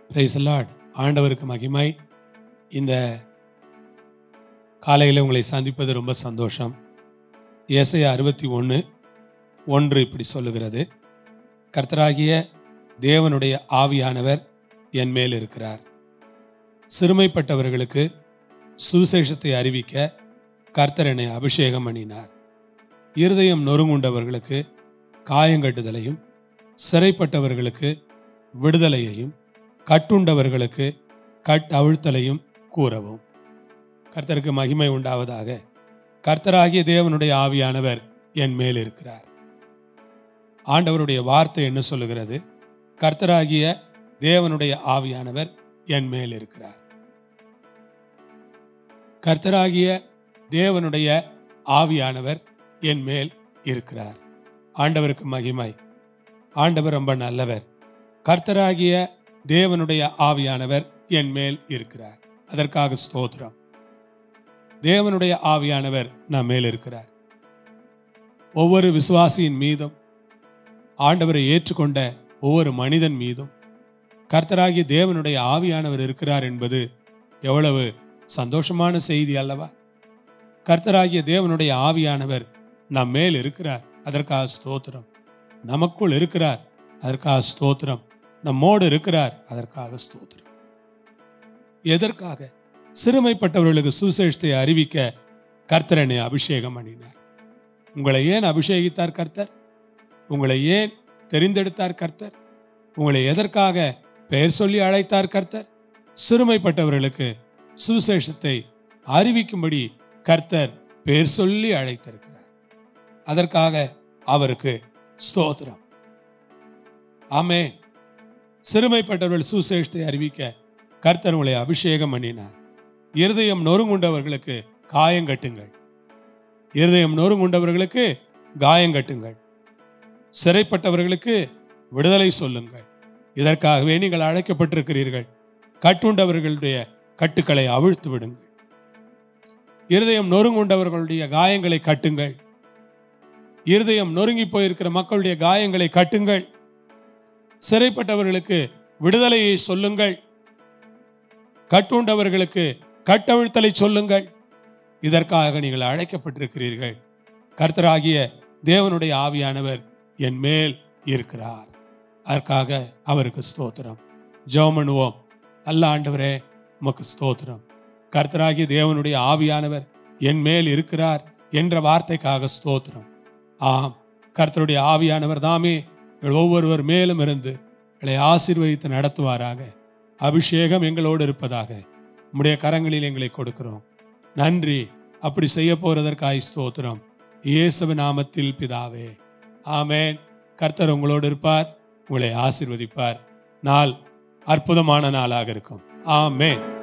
price Lord ஆண்டவருக்கு மகிமை இந்த காலையில் உங்களை சந்திப்பது ரொம்ப சந்தோஷம் ஏசையா அறுபத்தி ஒன்று ஒன்று இப்படி சொல்லுகிறது கர்த்தராகிய தேவனுடைய ஆவியானவர் என் மேல் இருக்கிறார் சிறுமைப்பட்டவர்களுக்கு சுவிசேஷத்தை அறிவிக்க கர்த்தர் என்னை அபிஷேகம் பண்ணினார் இருதயம் நொறுங்குண்டவர்களுக்கு காயங்கட்டுதலையும் சிறைப்பட்டவர்களுக்கு விடுதலையையும் கட்டுண்டவர்களுக்கு கட் அவிழ்த்தலையும் கூறவும் கர்த்தருக்கு மகிமை உண்டாவதாக கர்த்தராகிய தேவனுடைய ஆவியானவர் என் மேல் இருக்கிறார் ஆண்டவருடைய வார்த்தை என்ன சொல்லுகிறது கர்த்தராகிய தேவனுடைய ஆவியானவர் என் மேல் இருக்கிறார் கர்த்தராகிய தேவனுடைய ஆவியானவர் என் மேல் இருக்கிறார் ஆண்டவருக்கு மகிமை ஆண்டவர் ரொம்ப நல்லவர் கர்த்தராகிய தேவனுடைய ஆவியானவர் என் மேல் இருக்கிறார் அதற்காக ஸ்தோத்திரம் தேவனுடைய ஆவியானவர் நம் மேல் இருக்கிறார் ஒவ்வொரு விசுவாசியின் மீதும் ஆண்டவரை ஏற்றுக்கொண்ட ஒவ்வொரு மனிதன் மீதும் கர்த்தராகிய தேவனுடைய ஆவியானவர் இருக்கிறார் என்பது எவ்வளவு சந்தோஷமான செய்தி அல்லவா கர்த்தராகிய தேவனுடைய ஆவியானவர் நம் மேல் இருக்கிறார் அதற்காக ஸ்தோத்திரம் நமக்குள் இருக்கிறார் அதற்காக ஸ்தோத்திரம் நம்மோடு இருக்கிறார் அதற்காக ஸ்தோத்திரம் எதற்காக சிறுமைப்பட்டவர்களுக்கு சுசேஷத்தை அறிவிக்க கர்த்தர் என்னை அபிஷேகம் பண்ணினார் உங்களை ஏன் அபிஷேகித்தார் கர்த்தர் உங்களை ஏன் தெரிந்தெடுத்தார் கர்த்தர் உங்களை எதற்காக பெயர் சொல்லி அழைத்தார் கர்த்தர் சிறுமைப்பட்டவர்களுக்கு சுவிசேஷத்தை அறிவிக்கும்படி கர்த்தர் பெயர் சொல்லி அழைத்திருக்கிறார் அதற்காக அவருக்கு ஸ்தோத்திரம் ஆமே சிறுமைப்பட்டவர்கள் சுசேஷத்தை அறிவிக்க கர்த்தர் உங்களை அபிஷேகம் பண்ணினார் இருதயம் நொறுங்குண்டவர்களுக்கு காயங்கட்டுங்கள் இருதயம் நொறுங்குண்டவர்களுக்கு காயங்கட்டுங்கள் சிறைப்பட்டவர்களுக்கு விடுதலை சொல்லுங்கள் இதற்காகவே நீங்கள் அழைக்கப்பட்டிருக்கிறீர்கள் கட்டுண்டவர்களுடைய கட்டுக்களை அவிழ்த்து விடுங்கள் இருதயம் நொறுங்குண்டவர்களுடைய காயங்களை கட்டுங்கள் இருதயம் நொறுங்கி போயிருக்கிற மக்களுடைய காயங்களை கட்டுங்கள் சிறைப்பட்டவர்களுக்கு விடுதலையை சொல்லுங்கள் கட்டுண்டவர்களுக்கு கட்டவிழ்த்தலை சொல்லுங்கள் இதற்காக நீங்கள் அழைக்கப்பட்டிருக்கிறீர்கள் கர்த்தராகிய தேவனுடைய ஆவியானவர் என் மேல் இருக்கிறார் அதற்காக அவருக்கு ஸ்தோத்திரம் ஜெபம் பண்ணுவோம் அல்ல ஆண்டவரே உமக்கு ஸ்தோத்திரம் கர்த்தராகிய தேவனுடைய ஆவியானவர் என் மேல் இருக்கிறார் என்ற வார்த்தைக்காக ஸ்தோத்திரம் ஆம் கர்த்தருடைய ஆவியானவர் தாமே எங்கள் ஒவ்வொருவர் மேலும் இருந்து எங்களை ஆசீர்வதித்து நடத்துவாராக அபிஷேகம் எங்களோடு இருப்பதாக உம்முடைய கரங்களில் எங்களை கொடுக்கிறோம் நன்றி அப்படி செய்ய போறதற்காய் ஸ்தோத்திரம் இயேசுவ நாமத்தில் பிதாவே ஆமேன் கர்த்தர் உங்களோடு இருப்பார் உங்களை ஆசீர்வதிப்பார் நாள் அற்புதமான நாளாக இருக்கும் ஆமேன்